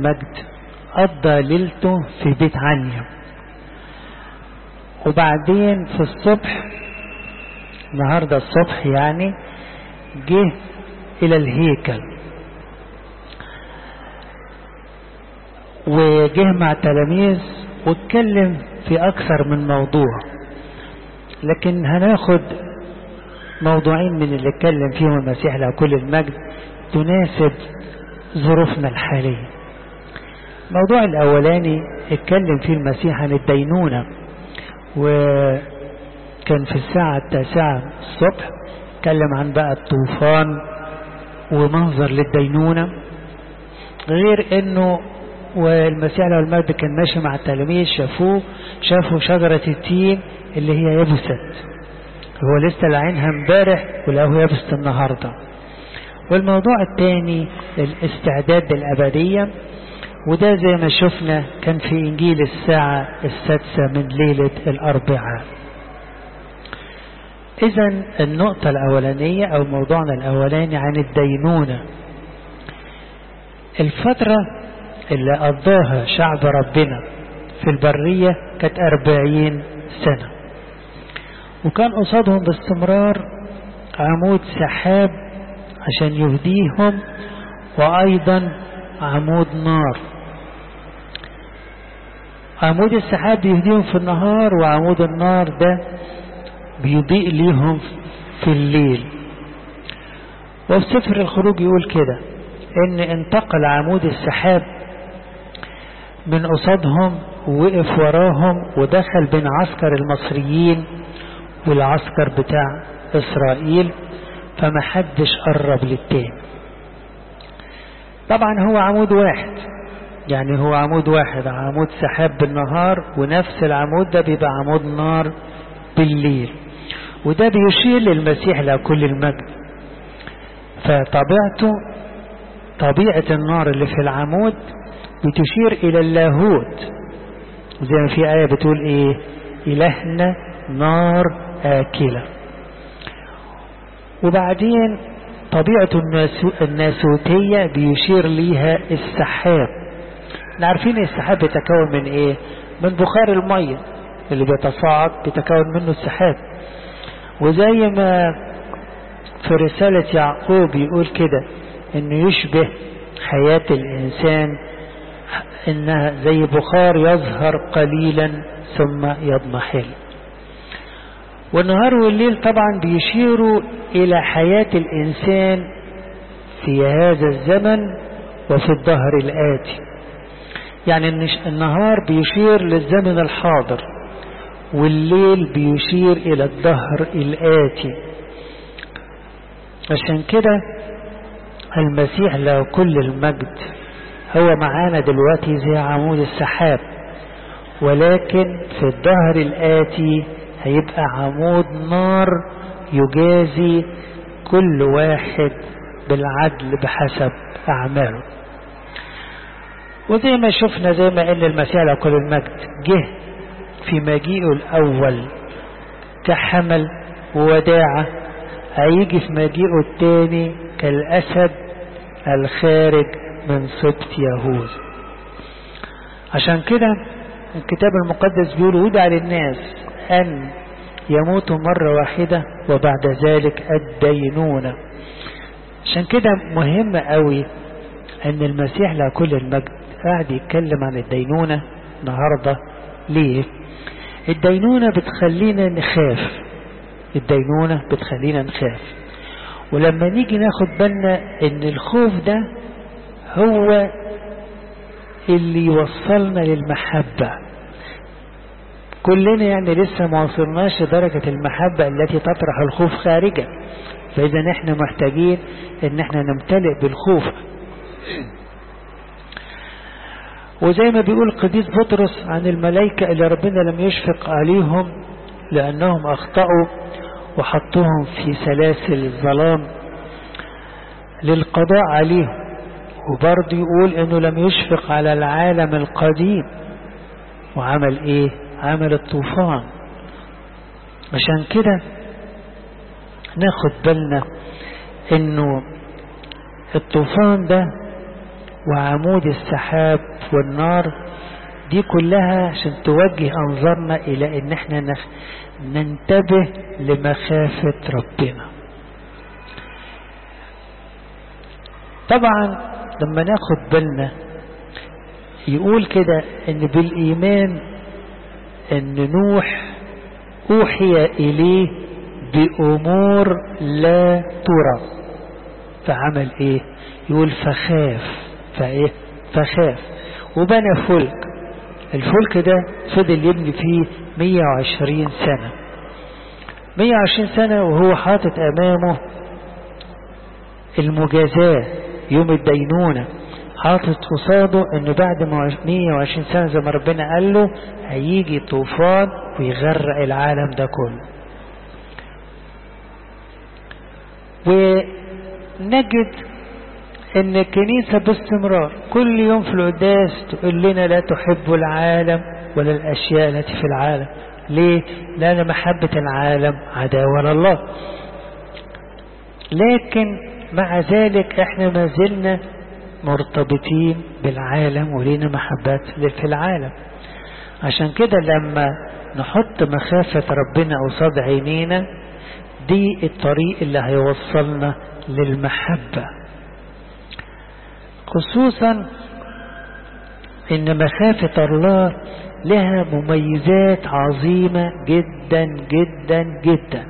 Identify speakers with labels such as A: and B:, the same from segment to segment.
A: المجد قضى ليلته في بيت عنيا وبعدين في الصبح النهاردة الصبح يعني جه إلى الهيكل وجه مع تلاميذ واتكلم في أكثر من موضوع لكن هناخد موضوعين من اللي اتكلم فيهم المسيح له كل المجد تناسب ظروفنا الحالية الموضوع الأولاني اتكلم فيه المسيح عن الدينونة وكان في الساعة التاسعة الصبح اتكلم عن بقى الطوفان ومنظر للدينونة غير انه والمسيح له المجد كان ماشي مع التلاميذ شافوه شافوا شجرة التين اللي هي يبست هو لسه لعينها امبارح ولقوه يبست النهارده والموضوع الثاني الاستعداد للأبدية وده زي ما شفنا كان في إنجيل الساعة السادسة من ليلة الأربعاء إذا النقطة الأولانية أو موضوعنا الأولاني عن الدينونة الفترة اللي قضاها شعب ربنا في البرية كانت أربعين سنة وكان قصادهم باستمرار عمود سحاب عشان يهديهم وأيضا عمود نار عمود السحاب بيهديهم في النهار وعمود النار ده بيضيء ليهم في الليل وفي سفر الخروج يقول كده ان انتقل عمود السحاب من قصادهم ووقف وراهم ودخل بين عسكر المصريين والعسكر بتاع اسرائيل فما حدش قرب للتاني طبعا هو عمود واحد يعني هو عمود واحد عمود سحاب بالنهار ونفس العمود ده بيبقى عمود نار بالليل وده بيشير للمسيح له كل المجد فطبيعته طبيعة النار اللي في العمود بتشير إلى اللاهوت زي ما في آية بتقول إيه إلهنا نار آكلة وبعدين طبيعة الناسوتية بيشير ليها السحاب احنا عارفين السحاب بيتكون من ايه من بخار المية اللي بيتصاعد بيتكون منه السحاب وزي ما في رسالة يعقوب يقول كده انه يشبه حياة الانسان انها زي بخار يظهر قليلا ثم يضمحل والنهار والليل طبعا بيشيروا إلى حياة الإنسان في هذا الزمن وفي الظهر الآتي يعني النهار بيشير للزمن الحاضر والليل بيشير إلى الظهر الآتي عشان كده المسيح له كل المجد هو معانا دلوقتي زي عمود السحاب ولكن في الظهر الآتي هيبقى عمود نار يجازي كل واحد بالعدل بحسب أعماله وزي ما شفنا زي ما قال المسيح على كل المجد جه في مجيئه الأول كحمل ووداعة هيجي في مجيئه الثاني كالأسد الخارج من سبط يهوذا عشان كده الكتاب المقدس بيقول ودع للناس أن يموتوا مرة واحدة وبعد ذلك الدينونة عشان كده مهم قوي أن المسيح له كل المجد قاعد يتكلم عن الدينونة النهاردة ليه الدينونة بتخلينا نخاف الدينونة بتخلينا نخاف ولما نيجي ناخد بالنا ان الخوف ده هو اللي يوصلنا للمحبة كلنا يعني لسه ما وصلناش لدرجة المحبة التي تطرح الخوف خارجا فإذا نحن محتاجين ان احنا نمتلئ بالخوف وزي ما بيقول قديس بطرس عن الملائكة اللي ربنا لم يشفق عليهم لأنهم أخطأوا وحطوهم في سلاسل الظلام للقضاء عليهم وبرضه يقول انه لم يشفق على العالم القديم وعمل ايه عمل الطوفان عشان كده ناخد بالنا انه الطوفان ده وعمود السحاب والنار دي كلها عشان توجه أنظارنا إلى إن احنا نخ... ننتبه لمخافة ربنا طبعا لما ناخد بالنا يقول كده ان بالإيمان ان نوح أوحي إليه بأمور لا ترى فعمل ايه يقول فخاف فايه فخاف وبنى فلك الفلك ده فضل يبني فيه 120 سنة 120 سنة وهو حاطط أمامه المجازاة يوم الدينونة حاطط قصاده انه بعد 120 سنة زي ما ربنا قال له هيجي طوفان ويغرق العالم ده كله ونجد ان الكنيسة باستمرار كل يوم في القداس تقول لنا لا تحب العالم ولا الاشياء التي في العالم ليه لان محبة العالم عداوة لله لكن مع ذلك احنا ما زلنا مرتبطين بالعالم ولينا محبات في العالم عشان كده لما نحط مخافة ربنا قصاد عينينا دي الطريق اللي هيوصلنا للمحبة خصوصا ان مخافة الله لها مميزات عظيمة جدا جدا جدا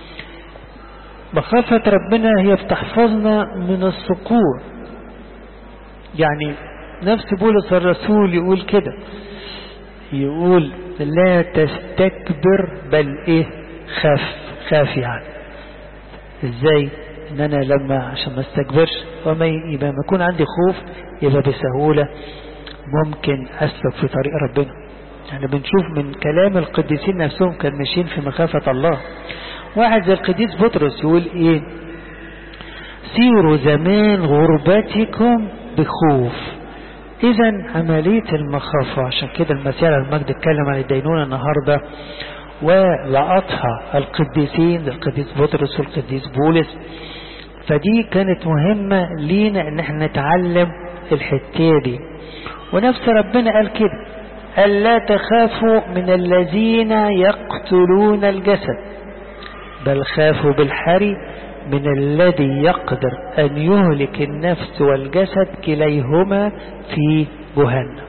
A: مخافة ربنا هي بتحفظنا من السقوط يعني نفس بولس الرسول يقول كده يقول لا تستكبر بل ايه خاف خاف يعني ازاي ان انا لما عشان ما استكبرش وما يبقى ما يكون عندي خوف يبقى بسهولة ممكن اسلك في طريق ربنا يعني بنشوف من كلام القديسين نفسهم كان ماشيين في مخافة الله واحد زي القديس بطرس يقول ايه سيروا زمان غربتكم بخوف اذا عملية المخافة عشان كده المسيح المجد اتكلم عن الدينونة النهاردة ولقطها القديسين القديس بطرس والقديس بولس فدي كانت مهمة لينا ان احنا نتعلم الحتة دي ونفس ربنا قال كده قال لا تخافوا من الذين يقتلون الجسد بل خافوا بالحري من الذي يقدر أن يهلك النفس والجسد كليهما في جهنم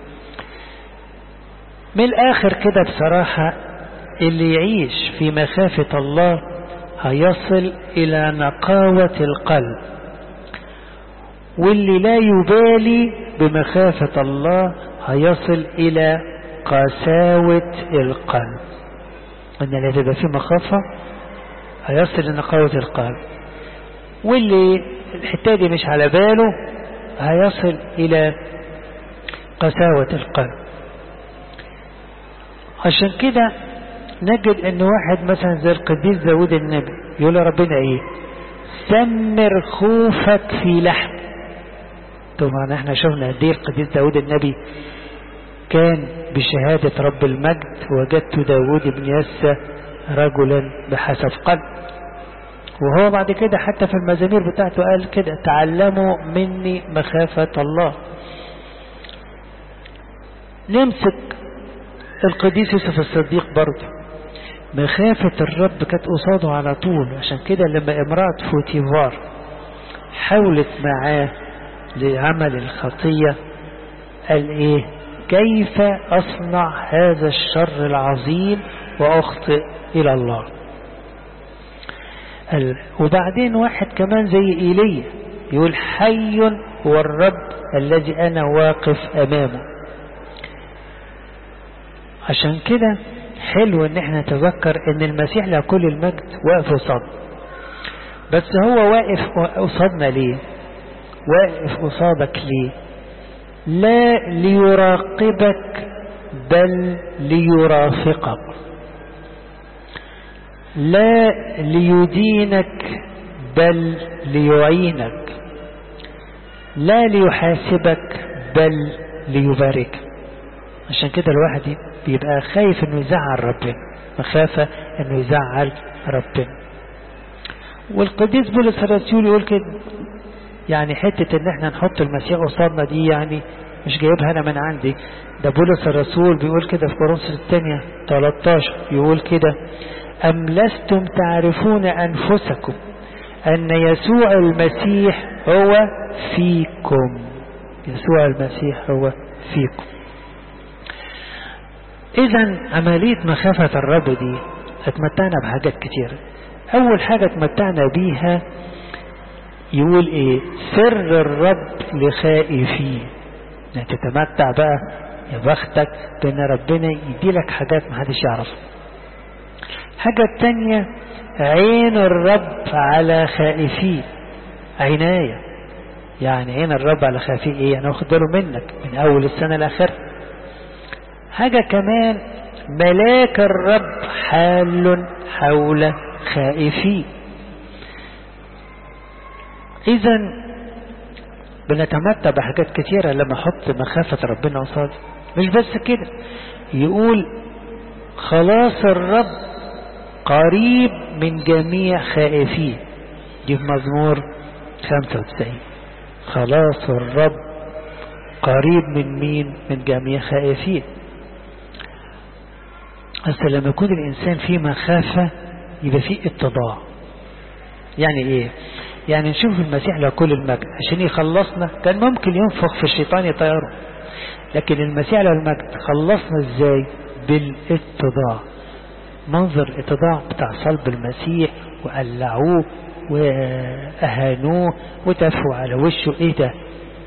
A: من الآخر كده بصراحة اللي يعيش في مخافة الله هيصل إلى نقاوة القلب واللي لا يبالي بمخافة الله هيصل إلى قساوة القلب أن لا تبقى في مخافة هيصل لنقاوة القلب واللي الحتة دي مش على باله هيصل إلى قساوة القلب عشان كده نجد ان واحد مثلا زي القديس داود النبي يقول ربنا ايه سمر خوفك في لحم طبعا احنا شفنا قد ايه القديس داود النبي كان بشهادة رب المجد وجدت داود بن يسى رجلا بحسب قلب وهو بعد كده حتى في المزامير بتاعته قال كده تعلموا مني مخافة الله نمسك القديس يوسف الصديق برضه مخافة الرب كانت قصاده على طول عشان كده لما امرأة فوتيفار حاولت معاه لعمل الخطية قال ايه كيف اصنع هذا الشر العظيم واخطئ الى الله وبعدين واحد كمان زي ايليا يقول حي هو الرب الذي انا واقف امامه عشان كده حلو ان احنا نتذكر ان المسيح له كل المجد واقف قصاد بس هو واقف قصادنا ليه واقف قصادك ليه لا ليراقبك بل ليرافقك لا ليدينك بل ليعينك لا ليحاسبك بل ليباركك عشان كده الواحد بيبقى خايف انه يزعل ربنا مخافة انه يزعل ربنا والقديس بولس الرسول يقول كده يعني حتة ان احنا نحط المسيح قصادنا دي يعني مش جايبها انا من عندي ده بولس الرسول بيقول كده في كورنثوس الثانية 13 يقول كده أم لستم تعرفون أنفسكم أن يسوع المسيح هو فيكم يسوع المسيح هو فيكم إذا عملية مخافة الرب دي اتمتعنا بحاجات كتيرة أول حاجة اتمتعنا بيها يقول إيه سر الرب لخائفيه يعني تتمتع بقى يا بختك بأن ربنا يديلك حاجات محدش يعرفها حاجة التانية عين الرب على خائفيه عناية يعني عين الرب على خائفيه ايه يعني واخد باله منك من اول السنة لاخرها حاجة كمان ملاك الرب حال حول خائفيه اذا بنتمتع بحاجات كتيرة لما احط مخافة ربنا قصادي مش بس كده يقول خلاص الرب قريب من جميع خائفيه دي في مزمور 95 خلاص الرب قريب من مين من جميع خائفيه بس لما يكون الإنسان فيه مخافة يبقى فيه اتضاع يعني ايه يعني نشوف المسيح له كل المجد عشان يخلصنا كان ممكن ينفخ في الشيطان يطيره لكن المسيح له المجد خلصنا ازاي بالاتضاع منظر الاتضاع بتاع صلب المسيح وقلعوه واهانوه وتفوا على وشه ايه ده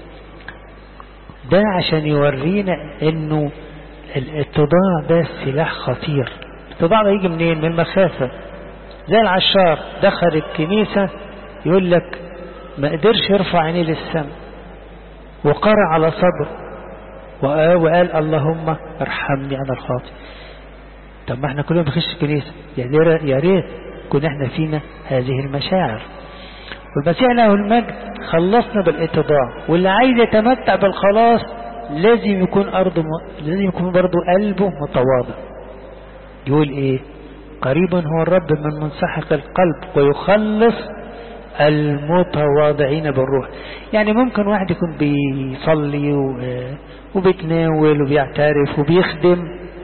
A: ده عشان يورينا انه الاتضاع ده سلاح خطير الاتضاع ده يجي منين من المخافة زي العشار دخل الكنيسة يقول لك ما قدرش يرفع عينيه للسماء وقرع على صدره وقال اللهم ارحمني انا الخاطئ طب ما احنا كلنا بنخش الكنيسة يعني يا ريت كنا احنا فينا هذه المشاعر والمسيح له المجد خلصنا بالاتضاع واللي عايز يتمتع بالخلاص لازم يكون أرضه م... لازم يكون برضه قلبه متواضع يقول ايه قريبا هو الرب من منسحق القلب ويخلص المتواضعين بالروح يعني ممكن واحد يكون بيصلي و... وبيتناول وبيعترف وبيخدم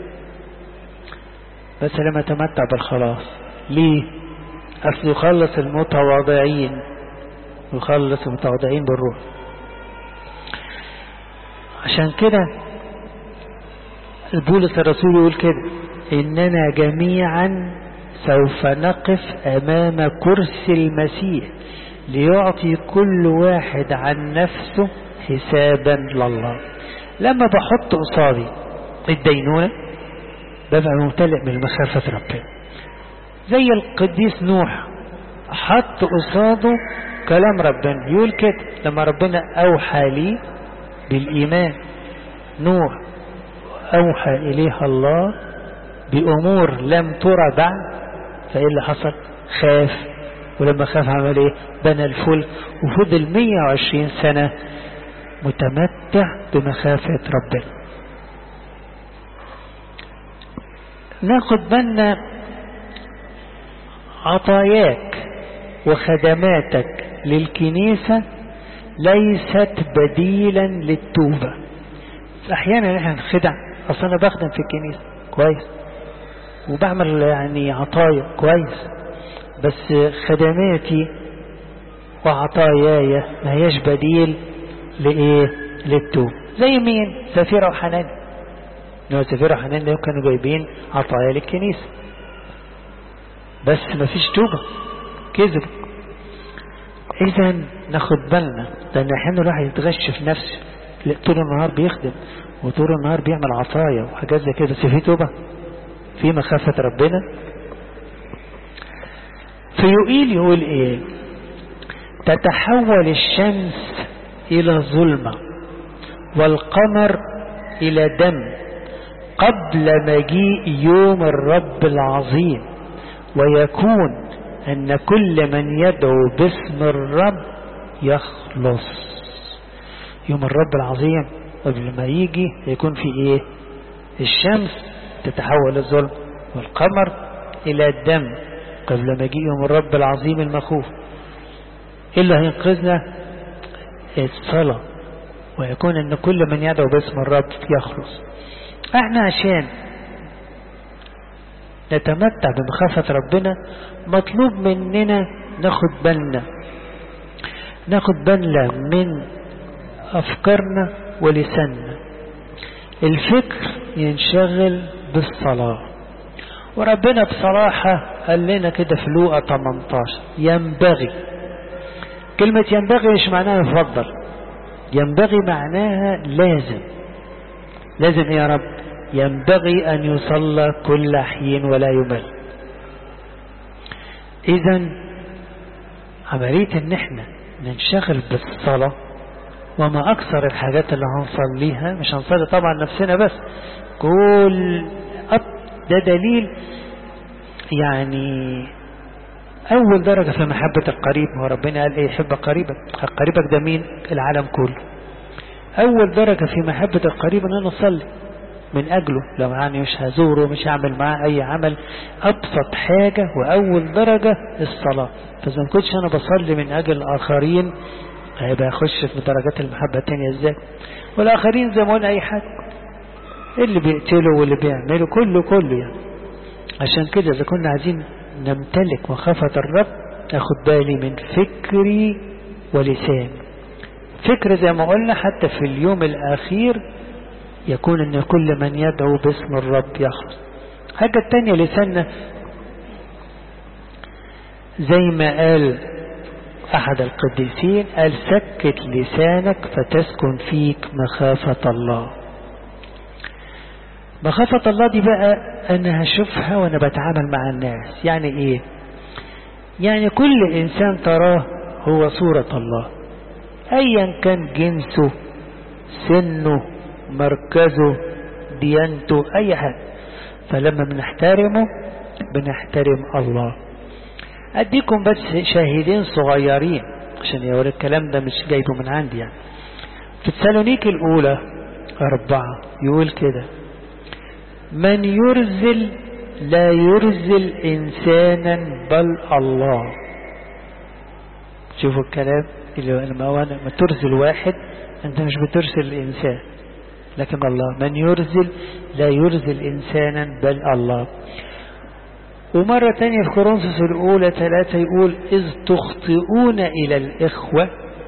A: بس لما تمتع بالخلاص ليه أصل يخلص المتواضعين يخلص المتواضعين بالروح عشان كده بولس الرسول يقول كده إننا جميعا سوف نقف أمام كرسي المسيح ليعطي كل واحد عن نفسه حسابا لله لما بحط قصادي الدينونة ببقى ممتلئ من مخافة ربنا زي القديس نوح حط قصاده كلام ربنا يقول كده لما ربنا أوحى لي بالإيمان نوح أوحى إليها الله بأمور لم ترى بعد فإيه اللي حصل خاف ولما خاف عمل إيه بنى الفلك وفضل 120 سنة متمتع بمخافة ربنا ناخد بالنا عطاياك وخدماتك للكنيسة ليست بديلا للتوبة احيانا احنا نخدع اصل انا بخدم في الكنيسة كويس وبعمل يعني عطايا كويس بس خدماتي وعطاياي ما هياش بديل لايه للتوبة زي مين سفيرة وحنان نوع سفيرة وحنان ده كانوا جايبين عطايا للكنيسة بس ما فيش توبة كذب اذا ناخد بالنا لان احيانا الواحد يتغش في نفسه طول النهار بيخدم وطول النهار بيعمل عطايا وحاجات زي كده بس في توبة في مخافة ربنا فيقيل يقول ايه تتحول الشمس الى ظلمة والقمر الى دم قبل مجيء يوم الرب العظيم ويكون أن كل من يدعو باسم الرب يخلص يوم الرب العظيم قبل ما يجي يكون في ايه الشمس تتحول الظلم والقمر الى الدم قبل ما يجي يوم الرب العظيم المخوف ايه اللي هينقذنا الصلاة ويكون ان كل من يدعو باسم الرب يخلص احنا عشان نتمتع بمخافة ربنا مطلوب مننا ناخد بالنا ناخد بالنا من أفكارنا ولساننا الفكر ينشغل بالصلاة وربنا بصراحة قال لنا كده في لوقا 18 ينبغي كلمة ينبغي مش معناها يفضل ينبغي معناها لازم لازم يا رب ينبغي أن يصلى كل حين ولا يمل إذا عملية إن إحنا ننشغل بالصلاة وما أكثر الحاجات اللي هنصليها مش هنصلي طبعا نفسنا بس كل ده دليل يعني أول درجة في محبة القريب هو ربنا قال إيه يحب قريبك قريبك ده مين العالم كله أول درجة في محبة القريب أن أنا أصلي من أجله لو يعني مش هزوره مش هعمل معاه أي عمل أبسط حاجة وأول درجة الصلاة فإذا ما كنتش أنا بصلي من أجل الآخرين هيبقى أخش في درجات المحبة التانية إزاي والآخرين زي ما قلنا أي حد اللي بيقتله واللي بيعمله كله كله يعني عشان كده إذا كنا عايزين نمتلك مخافة الرب أخد بالي من فكري ولساني فكر زي ما قلنا حتى في اليوم الأخير يكون أن كل من يدعو باسم الرب يخلص حاجة التانية لساننا زي ما قال أحد القديسين قال سكت لسانك فتسكن فيك مخافة الله مخافة الله دي بقى أنا هشوفها وأنا بتعامل مع الناس يعني إيه يعني كل إنسان تراه هو صورة الله أيا كان جنسه سنه مركزه ديانته أي حاجة فلما بنحترمه بنحترم الله أديكم بس شاهدين صغيرين عشان يوري الكلام ده مش جايبه من عندي يعني في السالونيك الأولى أربعة يقول كده من يرزل لا يرزل إنسانا بل الله شوفوا الكلام اللي لما هو لما ترسل واحد أنت مش بترسل الإنسان لكن الله من يرزل لا يرزل إنسانا بل الله ومرة تانية في كورنثوس الأولى ثلاثة يقول إذ تخطئون إلى الإخوة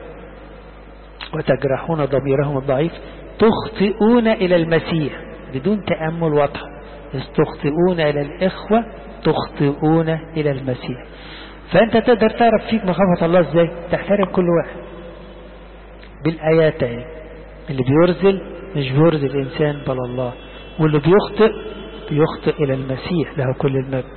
A: وتجرحون ضميرهم الضعيف تخطئون إلى المسيح بدون تأمل واضح إذ تخطئون إلى الإخوة تخطئون إلى المسيح فأنت تقدر تعرف فيك مخافة الله إزاي تحترم كل واحد بالآيات اهي اللي بيرزل مش بيرزل إنسان بل الله واللي بيخطئ بيخطئ إلى المسيح له كل المجد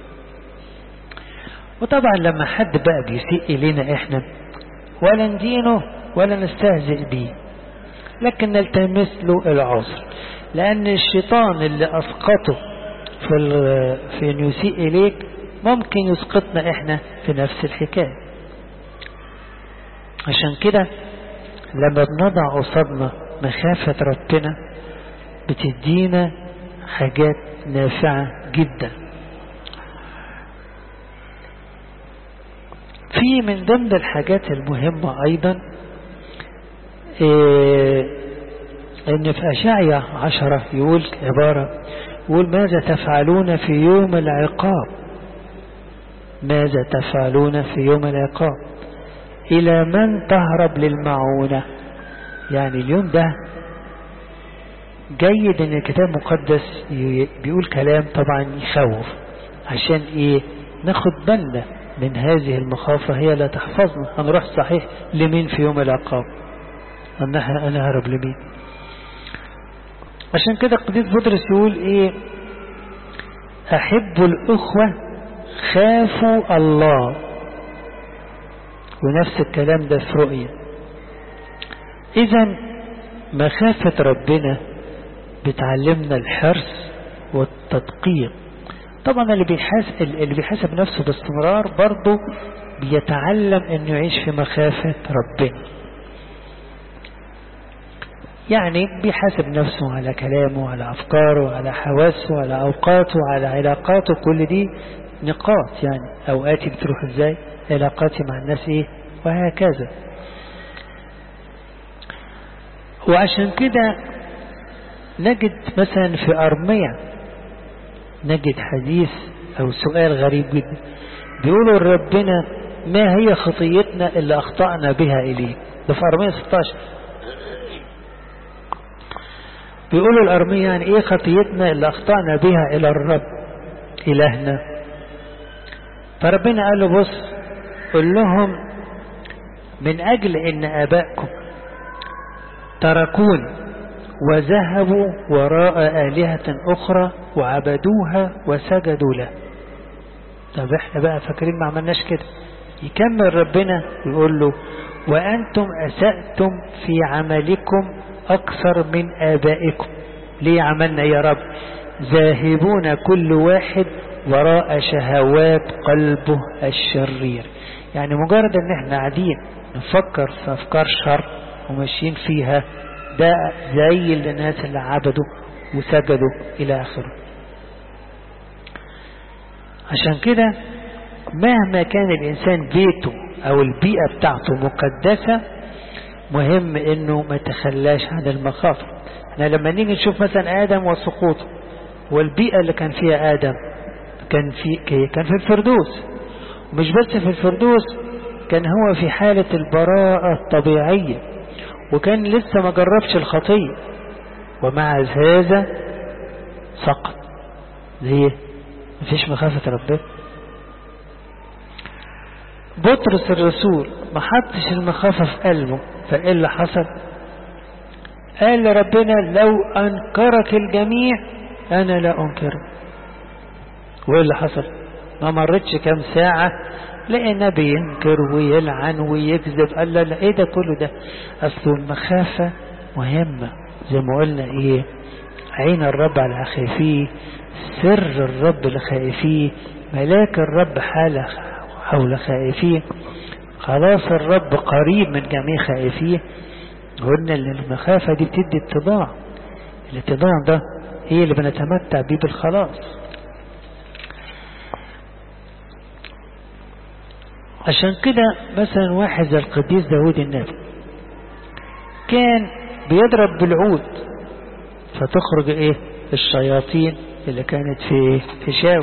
A: وطبعا لما حد بقى بيسيء إلينا إحنا ولا ندينه ولا نستهزئ بيه لكن نلتمس له العذر لأن الشيطان اللي أسقطه في, في أن يسيء إليك ممكن يسقطنا إحنا في نفس الحكاية عشان كده لما بنضع قصادنا مخافة ربنا بتدينا حاجات نافعة جدا في من ضمن الحاجات المهمة أيضا إيه ان في أشعية عشرة يقول عبارة يقول ماذا تفعلون في يوم العقاب ماذا تفعلون في يوم العقاب إلى من تهرب للمعونة يعني اليوم ده جيد ان الكتاب المقدس بيقول كلام طبعا يخوف عشان ايه ناخد بالنا من هذه المخافة هي لا تحفظنا هنروح صحيح لمين في يوم العقاب أنا أنا هرب لمين عشان كده قديس بطرس يقول ايه احبوا الاخوة خافوا الله ونفس الكلام ده في رؤية اذا مخافة ربنا بتعلمنا الحرص والتدقيق طبعا اللي بيحاسب اللي بيحاسب نفسه باستمرار برضه بيتعلم انه يعيش في مخافة ربنا يعني بيحاسب نفسه على كلامه على أفكاره على حواسه على أوقاته على علاقاته كل دي نقاط يعني أوقاتي بتروح إزاي علاقاتي مع الناس إيه وهكذا وعشان كده نجد مثلا في أرمية نجد حديث أو سؤال غريب جدا بيقولوا ربنا ما هي خطيتنا اللي أخطأنا بها إليه ده في أرمية 16 بيقولوا الأرمية يعني إيه خطيتنا اللي أخطأنا بها إلى الرب إلهنا فربنا قال له بص قل لهم من أجل إن آبائكم تركون وذهبوا وراء آلهة أخرى وعبدوها وسجدوا له طب احنا بقى فاكرين ما عملناش كده يكمل ربنا يقول له وأنتم أسأتم في عملكم أكثر من آبائكم ليه عملنا يا رب ذاهبون كل واحد وراء شهوات قلبه الشرير يعني مجرد ان احنا قاعدين نفكر في افكار شر وماشيين فيها ده زي الناس اللي عبدوا وسجدوا الى اخره عشان كده مهما كان الانسان بيته او البيئة بتاعته مقدسة مهم انه ما تخلاش عن المخاطر احنا لما نيجي نشوف مثلا ادم وسقوطه والبيئة اللي كان فيها ادم كان في كان في الفردوس ومش بس في الفردوس كان هو في حالة البراءة الطبيعية وكان لسه ما جربش الخطية ومع هذا سقط ليه مفيش مخافة ربنا بطرس الرسول ما حطش المخافة في قلبه فايه اللي حصل قال لربنا لو انكرك الجميع انا لا انكرك وايه اللي حصل ما مرتش كام ساعة لقينا بينكر ويلعن ويكذب قال لا لا ايه ده كله ده اصل المخافة مهمة زي ما قلنا ايه عين الرب على خايفيه سر الرب لخائفيه ملاك الرب حال حول خائفيه خلاص الرب قريب من جميع خائفيه قلنا ان المخافة دي بتدي اتضاع الاتضاع ده هي اللي بنتمتع بيه بالخلاص عشان كده مثلا واحد زي القديس داود النبي كان بيضرب بالعود فتخرج ايه الشياطين اللي كانت في في شاو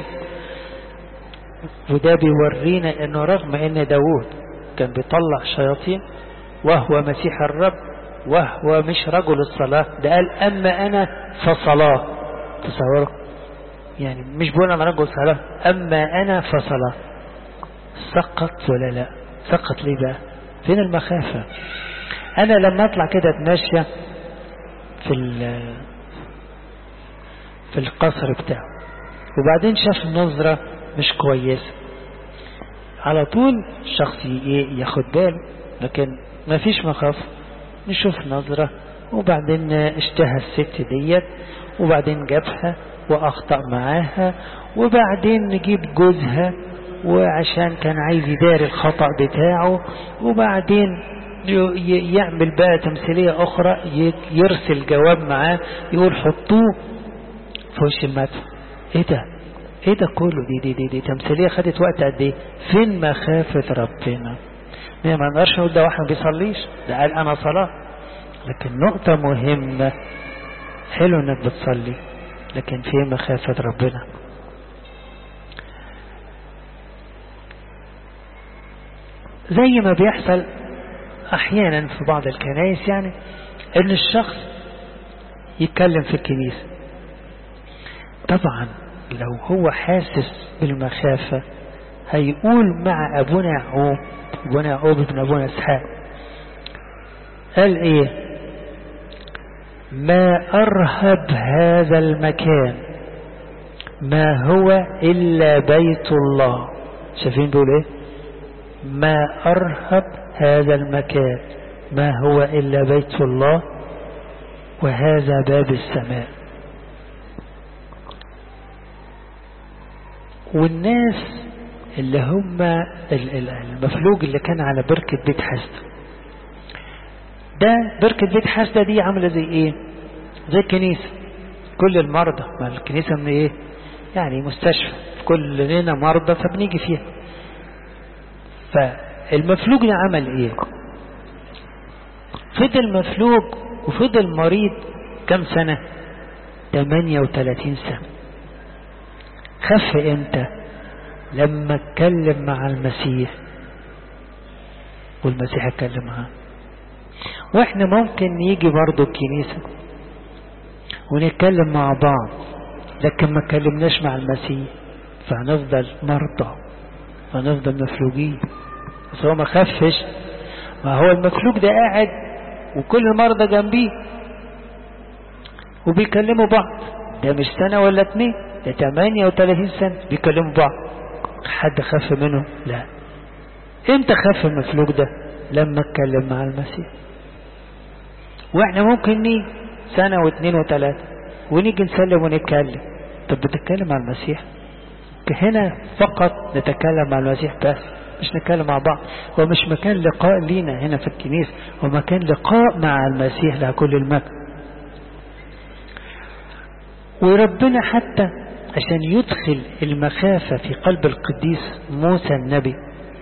A: وده بيورينا انه رغم ان داود كان بيطلع شياطين وهو مسيح الرب وهو مش رجل الصلاة ده قال اما انا فصلاة تصوروا يعني مش بقول انا رجل صلاة اما انا فصلاة سقط ولا لا سقط ليه بقى فين المخافة انا لما اطلع كده اتمشى في في القصر بتاعه وبعدين شاف نظرة مش كويسة على طول الشخص ياخد باله لكن ما فيش مخافة نشوف نظرة وبعدين اشتهى الست ديت وبعدين جابها واخطأ معاها وبعدين نجيب جوزها وعشان كان عايز يداري الخطأ بتاعه وبعدين يعمل بقى تمثيلية أخرى يرسل جواب معاه يقول حطوه في وش المدفع ايه ده ايه ده كله دي دي دي, دي تمثيلية خدت وقت قد ايه فين مخافة ربنا ما نقدرش نقول ده واحد ما بيصليش ده قال انا صلاة لكن نقطة مهمة حلو انك بتصلي لكن فين مخافة ربنا زي ما بيحصل احيانا في بعض الكنائس يعني ان الشخص يتكلم في الكنيسة طبعا لو هو حاسس بالمخافة هيقول مع ابونا يعقوب ابونا يعقوب ابن ابونا اسحاق قال ايه ما ارهب هذا المكان ما هو الا بيت الله شايفين بيقول ايه ما أرهب هذا المكان ما هو إلا بيت الله وهذا باب السماء والناس اللي هم المفلوج اللي كان على بركة بيت حسد ده بركة بيت حسد دي عاملة زي ايه زي الكنيسة كل المرضى ما الكنيسة من ايه يعني مستشفى كلنا مرضى فبنيجي فيها فالمفلوج ده عمل ايه فضل مفلوج وفضل مريض كم سنة 38 سنة خف امتى لما اتكلم مع المسيح والمسيح اتكلم معاه واحنا ممكن نيجي برضو الكنيسة ونتكلم مع بعض لكن ما اتكلمناش مع المسيح فهنفضل مرضى هنفضل مفلوجين بس هو ما خفش ما هو المفلوج ده قاعد وكل المرضى جنبيه وبيكلموا بعض ده مش سنة ولا اتنين ده 38 سنة بيكلموا بعض حد خف منه لا امتى خف المفلوج ده لما اتكلم مع المسيح واحنا ممكن نيجي سنة واثنين وثلاثة ونيجي نسلم ونتكلم طب بتتكلم مع المسيح هنا فقط نتكلم مع المسيح بس مش نتكلم مع بعض هو مش مكان لقاء لينا هنا في الكنيسة هو مكان لقاء مع المسيح له كل المجد وربنا حتى عشان يدخل المخافة في قلب القديس موسى النبي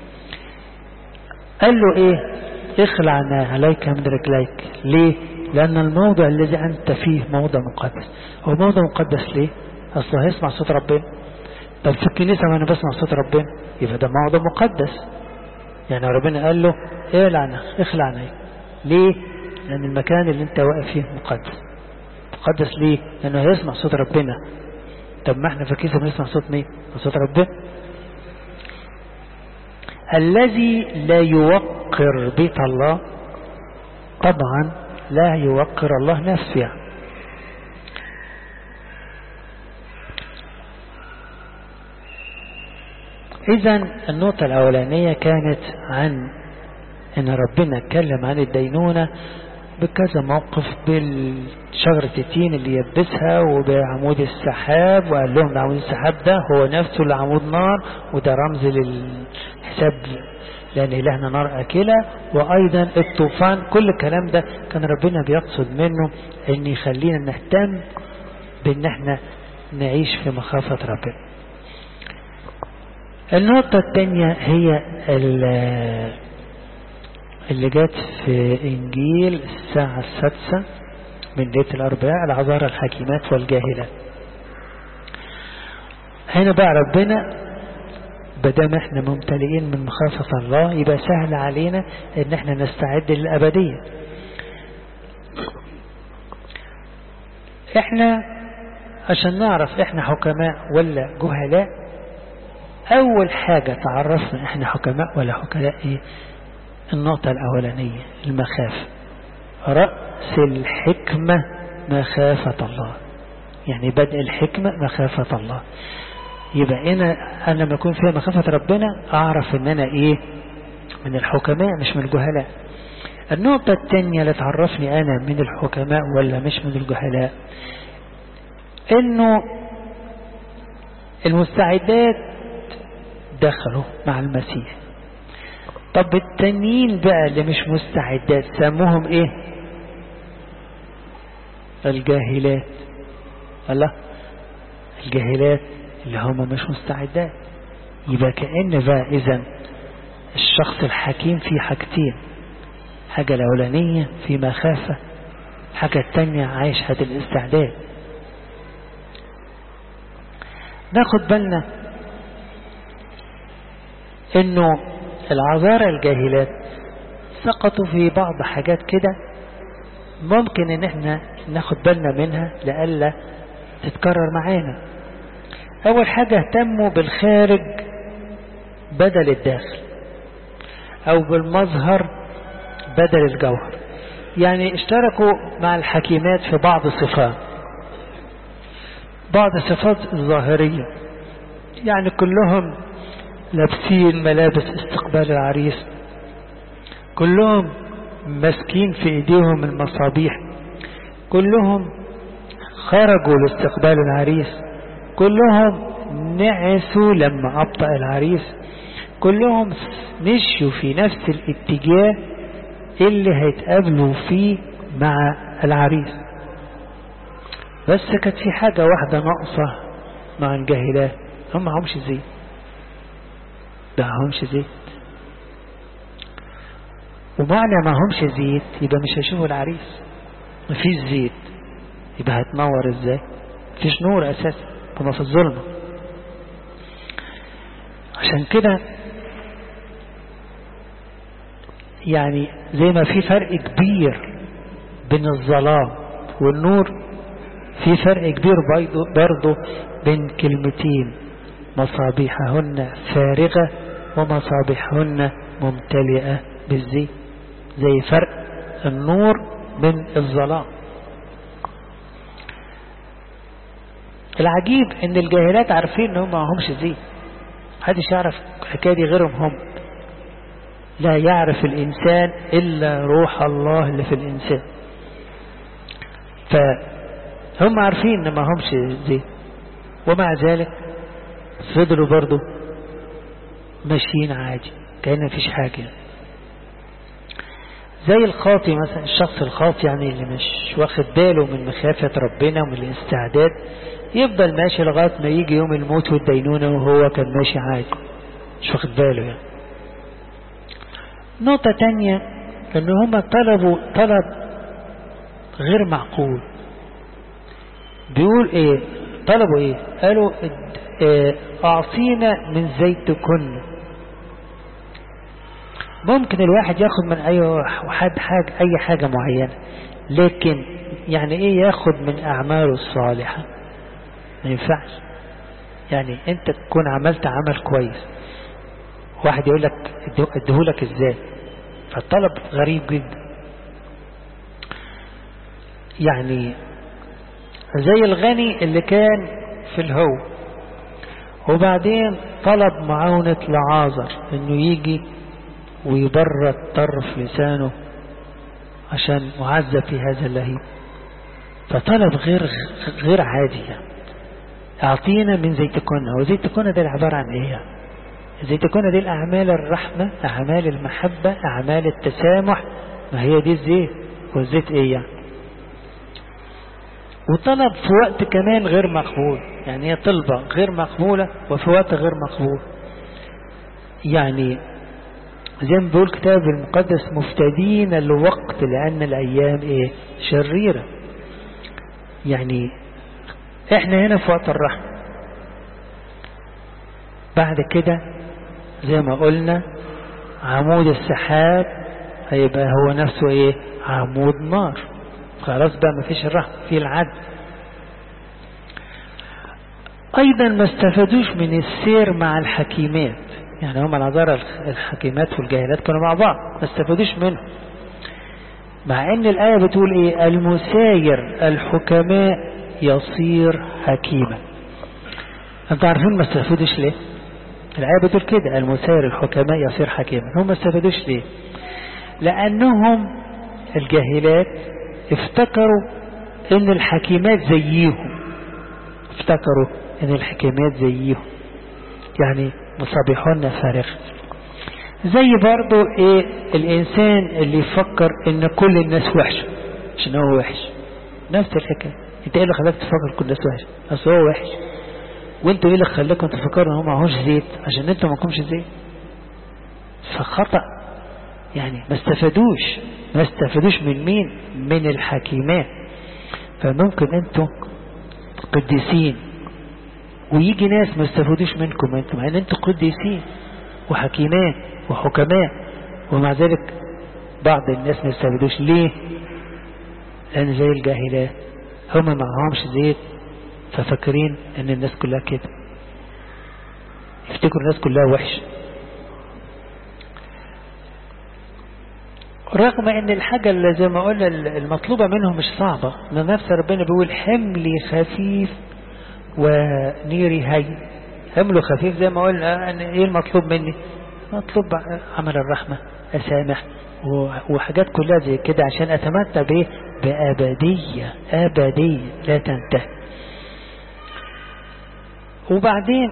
A: قال له ايه اخلع عليك من رجليك ليه لان الموضع الذي انت فيه موضع مقدس هو موضع مقدس ليه اصله هيسمع صوت ربنا طب في الكنيسة ما انا بسمع صوت ربنا يبقى ده موضع مقدس يعني ربنا قال له اخلع اخلع عليك ليه لان المكان اللي انت واقف فيه مقدس مقدس ليه لانه هيسمع صوت ربنا طب ما احنا في الكنيسة بنسمع صوت مين صوت ربنا الذي لا يوقر بيت الله طبعا لا يوقر الله نفسه يعني. إذا النقطة الأولانية كانت عن أن ربنا اتكلم عن الدينونة بكذا موقف بالشجرة التين اللي يبسها وبعمود السحاب وقال لهم عمود السحاب ده هو نفسه لعمود نار وده رمز للحساب لأن إلهنا نار أكلة وأيضا الطوفان كل الكلام ده كان ربنا بيقصد منه أن يخلينا نهتم بأن احنا نعيش في مخافة ربنا النقطة الثانية هي اللي جت في إنجيل الساعة السادسة من ليلة الأربعاء العذارى الحكيمات والجاهلات هنا بقى ربنا بدام احنا ممتلئين من مخافة الله يبقى سهل علينا ان احنا نستعد للأبدية احنا عشان نعرف احنا حكماء ولا جهلاء اول حاجة تعرفنا احنا حكماء ولا حكماء ايه النقطة الاولانية المخافة رأس الحكمة مخافة الله يعني بدء الحكمة مخافة الله يبقى انا انا لما يكون فيها مخافة ربنا اعرف ان انا ايه من الحكماء مش من الجهلاء النقطة الثانية اللي تعرفني انا من الحكماء ولا مش من الجهلاء انه المستعدات دخلوا مع المسيح طب التانيين بقى اللي مش مستعدات سموهم ايه الجاهلات الله الجاهلات اللي هم مش مستعدات يبقى كأن بقى اذا الشخص الحكيم في حاجتين حاجة الأولانية في مخافة حاجة التانية عايش هذا الاستعداد ناخد بالنا انه العذارى الجاهلات سقطوا في بعض حاجات كده ممكن ان احنا ناخد بالنا منها لألا تتكرر معانا اول حاجة اهتموا بالخارج بدل الداخل او بالمظهر بدل الجوهر يعني اشتركوا مع الحكيمات في بعض الصفات بعض الصفات الظاهرية يعني كلهم لابسين ملابس استقبال العريس كلهم ماسكين في ايديهم المصابيح كلهم خرجوا لاستقبال العريس كلهم نعسوا لما أبطأ العريس كلهم مشوا في نفس الاتجاه اللي هيتقابلوا فيه مع العريس بس كانت في حاجة واحدة ناقصة مع الجاهلات هم معهمش زيت ده معهمش زيت ومعنى ما همش زيت يبقى مش هيشوفوا العريس مفيش زيت يبقى هتنور ازاي مفيش نور اساسا كنا في الظلمة عشان كده يعني زي ما في فرق كبير بين الظلام والنور في فرق كبير برضه بين كلمتين مصابيحهن فارغة ومصابيحهن ممتلئة بالزيت زي فرق النور من الظلام العجيب ان الجاهلات عارفين ان هم معهمش زيت محدش يعرف الحكايه دي غيرهم هم لا يعرف الانسان الا روح الله اللي في الانسان فهم عارفين ان معهمش زيت ومع ذلك فضلوا برضو ماشيين عادي كأن مفيش حاجة زي الخاطي مثلا الشخص الخاطي يعني اللي مش واخد باله من مخافة ربنا ومن الاستعداد يفضل ماشي لغاية ما يجي يوم الموت والدينونة وهو كان ماشي عادي مش واخد باله يعني نقطة تانية ان هما طلبوا طلب غير معقول بيقول ايه طلبوا ايه قالوا اه اعطينا من زيتكن ممكن الواحد ياخد من اي حد حاجة اي حاجة معينة لكن يعني ايه ياخد من اعماله الصالحة ما ينفعش يعني انت تكون عملت عمل كويس واحد يقول لك اديهولك ازاي فالطلب غريب جدا يعني زي الغني اللي كان في الهو وبعدين طلب معاونة لعازر انه يجي ويبرد طرف لسانه عشان معذب في هذا اللهيب فطلب غير غير عادي يعني. اعطينا من زيتكن وزيتكن ده عبارة عن ايه يعني؟ زيتكن دي الاعمال الرحمة اعمال المحبة اعمال التسامح ما هي دي الزيت والزيت ايه يعني وطلب في وقت كمان غير مقبول يعني هي طلبة غير مقبولة وفي وقت غير مقبول يعني زي ما بيقول الكتاب المقدس مفتدين الوقت لأن الأيام إيه شريرة يعني إحنا هنا في وقت الرحمة بعد كده زي ما قلنا عمود السحاب هيبقى هو نفسه إيه عمود نار خلاص بقى مفيش الرحمة في العدل أيضا ما استفادوش من السير مع الحكيمات يعني هم نظر الحكيمات والجاهلات كانوا مع بعض ما استفادوش منه مع ان الآية بتقول ايه المساير الحكماء يصير حكيما انتوا عارفين ما استفادوش ليه الآية بتقول كده المساير الحكماء يصير حكيما هم ما استفادوش ليه لأنهم الجاهلات افتكروا ان الحكيمات زيهم افتكروا ان الحكيمات زيهم يعني مصابيحون فارغ زي برضو ايه الانسان اللي يفكر ان كل الناس وحشة عشان هو وحش نفس الحكاية انت ايه اللي خلاك تفكر كل الناس وحشة اصل هو وحش وانتوا ايه اللي خلاكم تفكروا ان هو معهوش زيت عشان انتوا معكمش زيت فخطأ يعني ما استفادوش ما استفادوش من مين من الحكيمات فممكن انتوا قديسين ويجي ناس ما استفادوش منكم انتم مع ان انتوا قديسين وحكيمات وحكماء ومع ذلك بعض الناس ما استفادوش ليه لان زي الجاهلات هم معهمش زيت ففاكرين ان الناس كلها كده يفتكروا الناس كلها وحش رغم ان الحاجة اللي زي ما قلنا المطلوبة منهم مش صعبة ان نفس ربنا بيقول حملي خفيف ونيري هي حمله خفيف زي ما قلنا أن ايه المطلوب مني مطلوب عمل الرحمة اسامح وحاجات كلها زي كده عشان اتمتع بايه بأبدية أبدية لا تنتهي وبعدين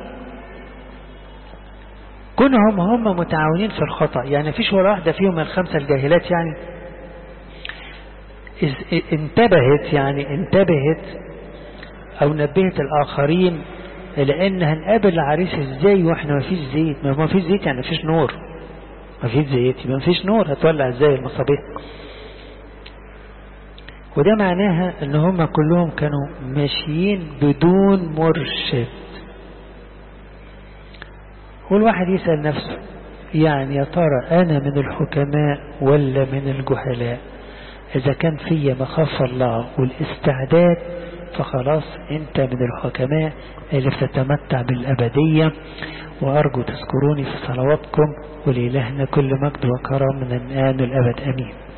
A: كونهم هم متعاونين في الخطأ يعني فيش ولا واحدة فيهم من الخمسة الجاهلات يعني انتبهت يعني انتبهت او نبهت الاخرين لان هنقابل العريس ازاي واحنا ما فيش زيت ما فيش زيت يعني ما فيش نور ما فيش زيت يبقى ما فيش نور هتولع ازاي المصابيح وده معناها ان هم كلهم كانوا ماشيين بدون مرشد والواحد يسأل نفسه يعني يا ترى انا من الحكماء ولا من الجهلاء اذا كان في مخافة الله والاستعداد فخلاص انت من الحكماء اللي بتتمتع بالابدية وارجو تذكروني في صلواتكم ولإلهنا كل مجد وكرم من الآن والأبد أمين